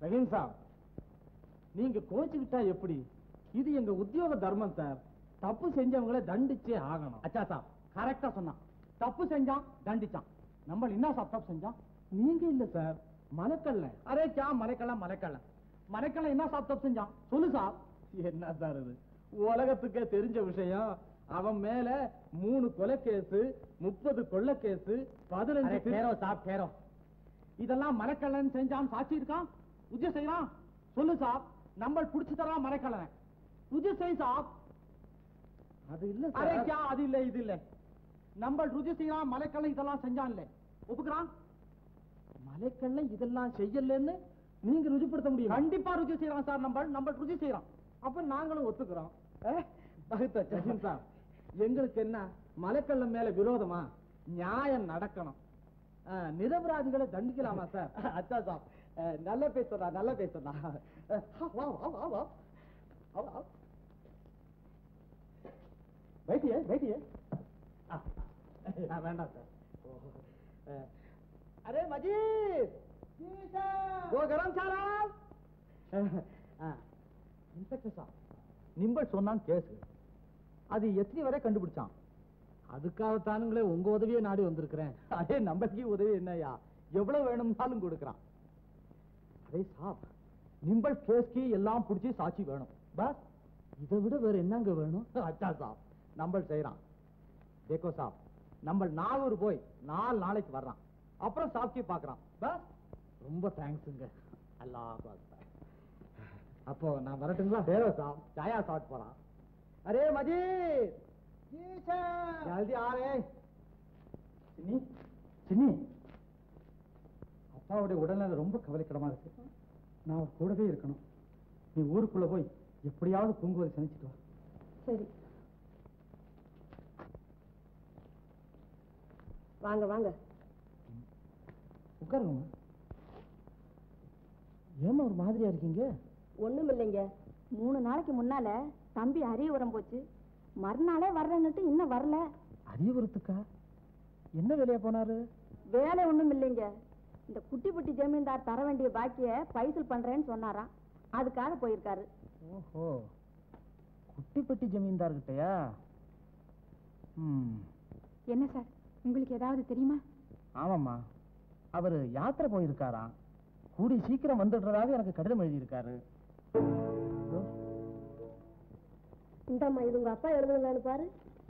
Rahim sir நீங்க கோச்சுக்கிட்டா எப்படி இது எங்க உத்தியோக தர்மம் சார் தப்பு செஞ்சவங்கள தண்டிச்சே ஆகணும் அச்சா சாப் கரெக்டா சொன்னான் தப்பு செஞ்சான் தண்டிச்சான் நம்ம என்ன சாப் தப்பு செஞ்சான் நீங்க இல்ல சார் மலக்கல்ல அரே கா மலைக்கல்ல மலைக்கல்ல மலைக்கல்ல என்ன சாப் தப்பு செஞ்சான் சொல்லு சாப் என்ன சார் இது உலகத்துக்கே தெரிஞ்ச விஷயம் அவன் மேல மூணு கொலை கேஸ் முப்பது கொள்ள கேஸ் பதினஞ்சு அரே திரு- கேரோ சாப் கேரோ இதெல்லாம் மலைக்கல்லன் செஞ்சான் சாட்சி இருக்கான் உஜ்ஜ செய்யறான் சொல்லு சாப் நம்ம புடிச்சு தரான் மலைக்கல்லன் உஜ்ஜ செய் சாப் அது இல்ல அரே சார் கா அது இல்ல இது இல்ல நம்ம ருஜி செய்யறான் மலைக்கல்லன் இதெல்லாம் செஞ்சான் இல்ல ஒப்புக்கிறான் மலைக்கல்ல இதெல்லாம் செய்யலன்னு நீங்க ருஜுப்படுத்த முடியும் கண்டிப்பா ருஜி செய்யறான் சார் நம்ம நம்ம ருஜி செய்யறான் அப்ப நாங்களும் ஒத்துக்கிறோம் ரஹீம் சார் எங்களுக்கு என்ன மலைக்கல்ல மேல விரோதமா நியாயம் நடக்கணும் ஆ, நிரபராதிகளை தண்டிக்கலாமா சார் அச்சா சாப் நல்ல பேசுறா நல்ல பேசுறா வா வா வா வா வா வா बैठिए बैठिए ஆ, வேண்டாம் சார் अरे मजीद वो गरम चारा இன்ஸ்பெக்டர் சார் நிம்பல் சொன்னான் கேஸ் அது எத்தனை வரை கண்டுபிடிச்சான் அதுக்காகத்தானுங்களே உங்க உதவியை நாடி வந்திருக்கிறேன் அதே நம்பருக்கு உதவி என்னய்யா எவ்வளவு வேணும்னாலும் கொடுக்கறான் அதே சாப் நிம்பல் கேஸ்க்கு எல்லாம் பிடிச்சி சாட்சி வேணும் பஸ் இதை விட வேற என்னங்க வேணும் அச்சா சாப் நம்பள் செய்யறான் தேக்கோ சாப் நம்ம நாகூர் போய் நாலு நாளைக்கு வர்றான் அப்புறம் சாப்கி பாக்குறான் பஸ் ரொம்ப தேங்க்ஸுங்க அல்லாஹ் அக்பர். அப்போ நான் வரட்டுங்களா தேவ சாப் சாயா சாப்பிட்டு போறான் அரே மஜீத் ஜல்தி ஆ ரே சின்னி சின்னி அப்பாவுடைய உடல்நிலை ரொம்ப கவலைக்கிடமா இருக்கு நான் அவர் கூடவே இருக்கணும் நீ ஊருக்குள்ள போய் எப்படியாவது பூங்குவதை சமைச்சிட்டு வா சரி வாங்க வாங்க உட்காருங்கம்மா ஏமா ஒரு மாதிரியா இருக்கீங்க ஒண்ணும் இல்லைங்க மூணு நாளைக்கு முன்னால தம்பி அரியவரம் போச்சு மறுநாளே வர்றேன்னுட்டு இன்னும் வரல அரியபுரத்துக்கா என்ன வேலையா போனாரு வேலை ஒண்ணும் இல்லைங்க இந்த குட்டிப்பட்டி ஜமீன்தார் தர வேண்டிய பாக்கிய பைசல் பண்றேன்னு சொன்னாராம் அதுக்காக போயிருக்காரு ஓஹோ குட்டிப்பட்டி ஜமீன்தார்கிட்டயா ம் என்ன சார் உங்களுக்கு ஏதாவது தெரியுமா ஆமாம்மா அவர் யாத்திரை போயிருக்காராம் கூடி சீக்கிரம் வந்துடுறதாக எனக்கு கடிதம் எழுதியிருக்காரு இதோ, இந்தாம்மா இது உங்க அப்பா எழுதுங்களான்னு பாரு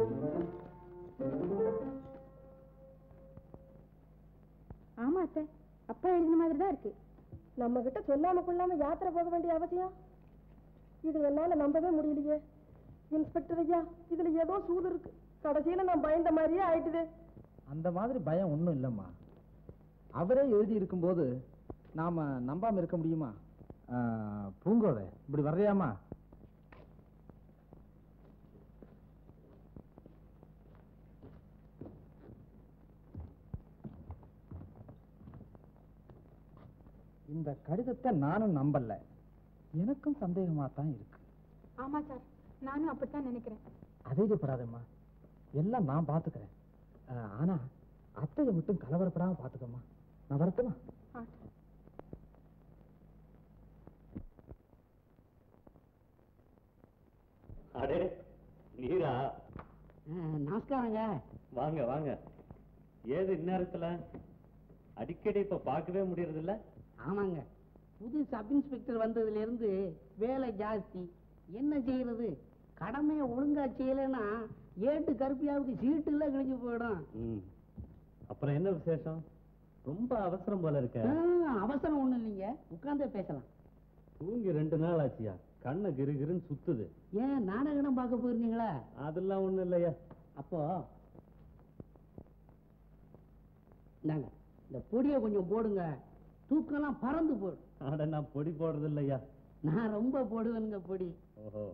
ஆமா அத்தை அப்பா எழுதின மாதிரி தான் இருக்கு நம்ம கிட்ட சொல்லாம கொள்ளாம யாத்திரை போக வேண்டிய அவசியம் இது என்னால நம்பவே முடியலையே இன்ஸ்பெக்டர் ஐயா இதுல ஏதோ சூது இருக்கு கடைசியில நான் பயந்த மாதிரியே ஆயிட்டுது அந்த மாதிரி பயம் ஒன்றும் இல்லைம்மா அவரே எழுதி இருக்கும்போது நாம நம்பாம இருக்க முடியுமா ஆ, பூங்கோதை இப்படி வர்றியாமா இந்த கடிதத்தை நானும் நம்பல எனக்கும் சந்தேகமா தான் இருக்கு ஆமா சார் நானும் அப்படித்தான் நினைக்கிறேன் அதேஜப்படாதம்மா எல்லாம் நான் பாத்துக்கிறேன் ஆ, ஆனா அத்தையை மட்டும் கலவரப்படாம பாத்துக்கம்மா நான் வரட்டுமா அடே நீரா நமஸ்காரங்க வாங்க வாங்க ஏது இந்நேரத்துல அடிக்கடி இப்ப பார்க்கவே முடியறது இல்ல ஆமாங்க புது சப் இன்ஸ்பெக்டர் வந்ததுல இருந்து வேலை ஜாஸ்தி என்ன செய்யறது கடமையை ஒழுங்கா செய்யலைன்னா ஏட்டு கருப்பியாவுக்கு சீட்டு எல்லாம் கிழிஞ்சு போயிடும் ம். அப்புறம் என்ன விசேஷம் ரொம்ப அவசரம் போல இருக்க ஆ, அவசரம் ஒண்ணும் இல்லைங்க உட்கார்ந்தே பேசலாம் தூங்கி ரெண்டு நாள் ஆச்சியா கண்ணை கிருகிருன்னு சுத்துது ஏன் நாடகம் பார்க்க போயிருந்தீங்களா அதெல்லாம் ஒண்ணும் இல்லையா அப்போ இந்தாங்க இந்த பொடியை கொஞ்சம் போடுங்க தூக்கம்லாம் பறந்து போடும் அட நான் பொடி போடுறது இல்லையா நான் ரொம்ப போடுவேனுங்க பொடி ஓஹோ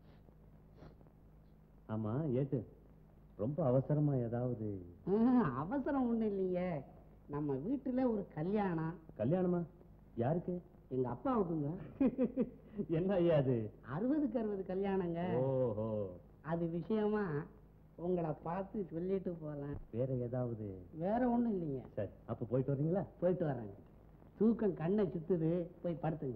ஆமா ஏட்டு ரொம்ப அவசரமா ஏதாவது ஆ, அவசரம் ஒண்ணும் இல்லைங்க நம்ம வீட்டுல ஒரு கல்யாணம் கல்யாணமா யாருக்கு எங்க அப்பாவுக்குங்க என்ன ஐயா அது அறுபதுக்கு அறுபது கல்யாணங்க ஓஹோ அது விஷயமா உங்களை பார்த்து சொல்லிட்டு போலாம் வேற ஏதாவது வேற ஒண்ணும் இல்லைங்க சரி அப்ப போயிட்டு வர்றீங்களா போயிட்டு வரேங்க தூக்கம் கண்ணை சுத்துது போய் படுத்துங்க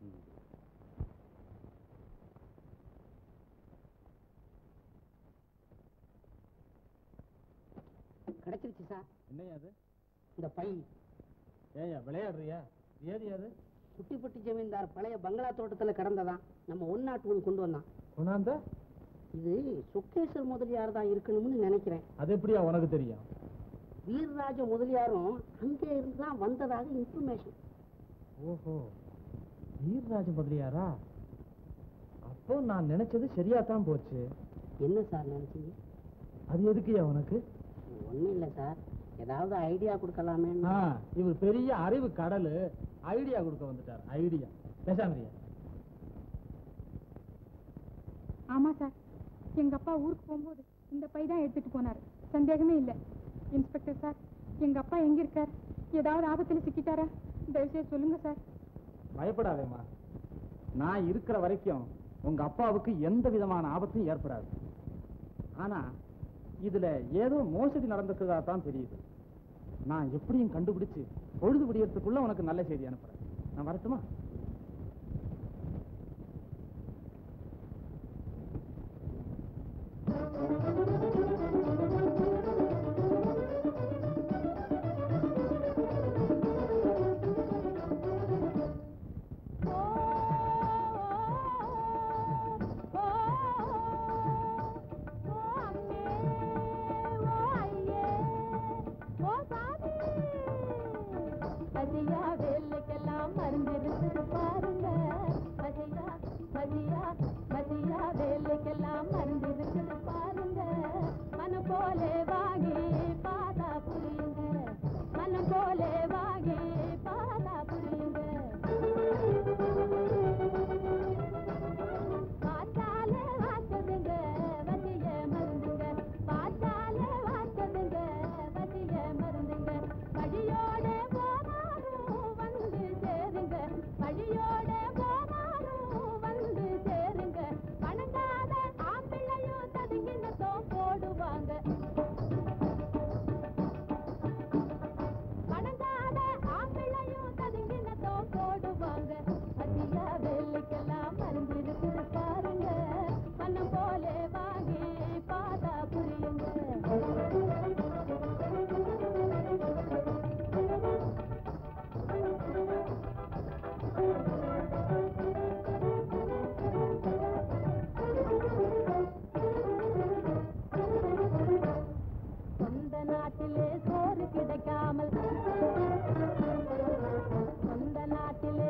கிடைச்சிருச்சு சார் என்னையா அது இந்த பை ஏயா விளையாடுறியா ஏது அது குட்டிப்பட்டி ஜமீன்தார் பழைய பங்களா தோட்டத்துல கிடந்ததான் நம்ம ஒன் நாட் ஒன் கொண்டு வந்தான் கொண்டாந்த இது சுக்கேஸ்வர் முதலியார் தான் இருக்கணும்னு நினைக்கிறேன் அது எப்படியா உனக்கு தெரியும் வீரராஜ முதலியாரும் அங்கே இருந்து தான் வந்ததாக இன்ஃபர்மேஷன் ஓஹோ வீரராஜ முதலியாரா அப்போ நான் நினைச்சது சரியா தான் போச்சு என்ன சார் நினைச்சீங்க அது எதுக்குயா உனக்கு ஒண்ணும் இல்லை சார் ஏதாவது ஐடியா கொடுக்கலாமே ஆ, இவர் பெரிய அறிவு கடலு ஐடியா கொடுக்க வந்துட்டார் ஐடியா பேசாமரியா ஆமா சார் எங்க அப்பா ஊருக்கு போகும்போது இந்த பை தான் எடுத்துட்டு போனாரு சந்தேகமே இல்ல இன்ஸ்பெக்டர் சார் எங்க அப்பா எங்க இருக்கார் ஏதாவது ஆபத்துல சிக்கிட்டாரா தயவுசெய்து சொல்லுங்க சார் பயப்படாதேம்மா நான் இருக்கிற வரைக்கும் உங்க அப்பாவுக்கு எந்த விதமான ஆபத்தும் ஏற்படாது ஆனா இதுல ஏதோ மோசடி நடந்திருக்கிறதா தான் தெரியுது நான் எப்படியும் கண்டுபிடிச்சு பொழுது விடியறதுக்குள்ள உனக்கு நல்ல செய்தி அனுப்புறேன் நான் வரட்டுமா மதியா வேலைக்கெல்லாம் மருந்திருக்குது பாருங்க மதியா மதியா மதியா வேலைக்கெல்லாம் மருந்திருக்குது பாருங்க மனம் போலே வாங்கி பாதா புரியுங்க மனம் போலே வாங்கி பாதா புரியுங்க பார்த்தாலே வாக்குதுங்க வசிய மருந்துங்க பார்த்தாலே வாக்குதுங்க வசிய மருந்துங்க வழியோட போனாலும் வந்து சேருங்க வழியோட போனாலும் வந்து சேருங்க வணங்காத ஆம்பிள்ளையும் ததுங்கினத்தோ போடுவாங்க வணங்காத ஆம்பிள்ளையும் ததுங்கினத்தோ போடுவாங்க மதியா வேலைக்கெல்லாம் மருந்திருக்குது பாருங்க மனம் போலே வாங்கி பாதா புரியுங்க சொந்த நாட்டிலே சோறு கிடைக்காமல் சொந்த நாட்டிலே